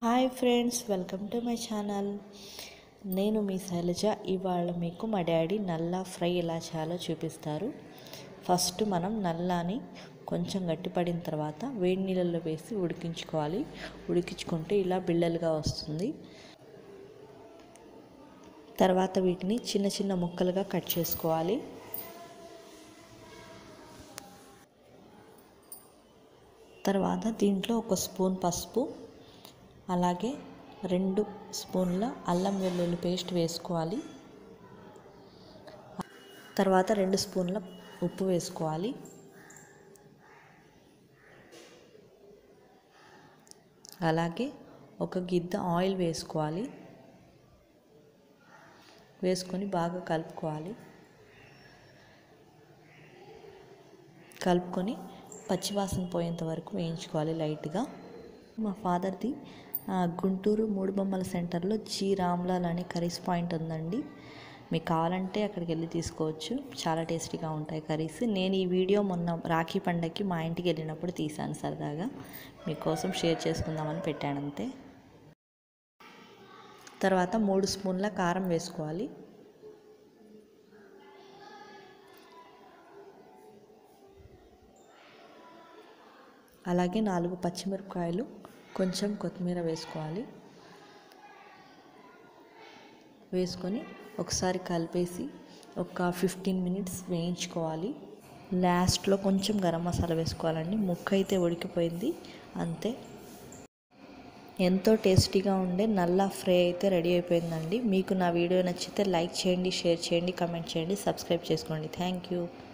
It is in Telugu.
hi friends welcome to my channel నేను మీ శైలజ ఇవాళ మీకు మా డాడీ నల్లా ఫ్రై ఎలా చేయాలో చూపిస్తారు ఫస్ట్ మనం నల్లాని కొంచెం గట్టిపడిన తర్వాత వేడి నీళ్ళల్లో వేసి ఉడికించుకోవాలి ఉడికించుకుంటే ఇలా బిళ్ళలుగా వస్తుంది తర్వాత వీటిని చిన్న చిన్న ముక్కలుగా కట్ చేసుకోవాలి తర్వాత దీంట్లో ఒక స్పూన్ పసుపు అలాగే రెండు స్పూన్ల అల్లం వెల్లుల్లి పేస్ట్ వేసుకోవాలి తర్వాత రెండు స్పూన్ల ఉప్పు వేసుకోవాలి అలాగే ఒక గిద్ద ఆయిల్ వేసుకోవాలి వేసుకొని బాగా కలుపుకోవాలి కలుపుకొని పచ్చివాసన పోయేంత వరకు వేయించుకోవాలి లైట్గా మా ఫాదర్ది గుంటూరు మూడు బొమ్మల సెంటర్లో జీ రామ్లాల్ అనే కర్రీస్ పాయింట్ ఉందండి మీకు కావాలంటే అక్కడికి వెళ్ళి తీసుకోవచ్చు చాలా టేస్టీగా ఉంటాయి కర్రీస్ నేను ఈ వీడియో మొన్న రాఖీ పండగకి మా ఇంటికి వెళ్ళినప్పుడు తీశాను సరదాగా మీకోసం షేర్ చేసుకుందామని పెట్టాను అంతే తర్వాత మూడు స్పూన్ల కారం వేసుకోవాలి అలాగే నాలుగు పచ్చిమిరపకాయలు కొంచెం కొత్తిమీర వేసుకోవాలి వేసుకొని ఒకసారి కలిపేసి ఒక ఫిఫ్టీన్ మినిట్స్ వేయించుకోవాలి లాస్ట్లో కొంచెం గరం మసాలా వేసుకోవాలండి ముక్క అయితే ఉడికిపోయింది అంతే ఎంతో టేస్టీగా ఉండే నల్ల ఫ్రై అయితే రెడీ అయిపోయిందండి మీకు నా వీడియో నచ్చితే లైక్ చేయండి షేర్ చేయండి కమెంట్ చేయండి సబ్స్క్రైబ్ చేసుకోండి థ్యాంక్ యూ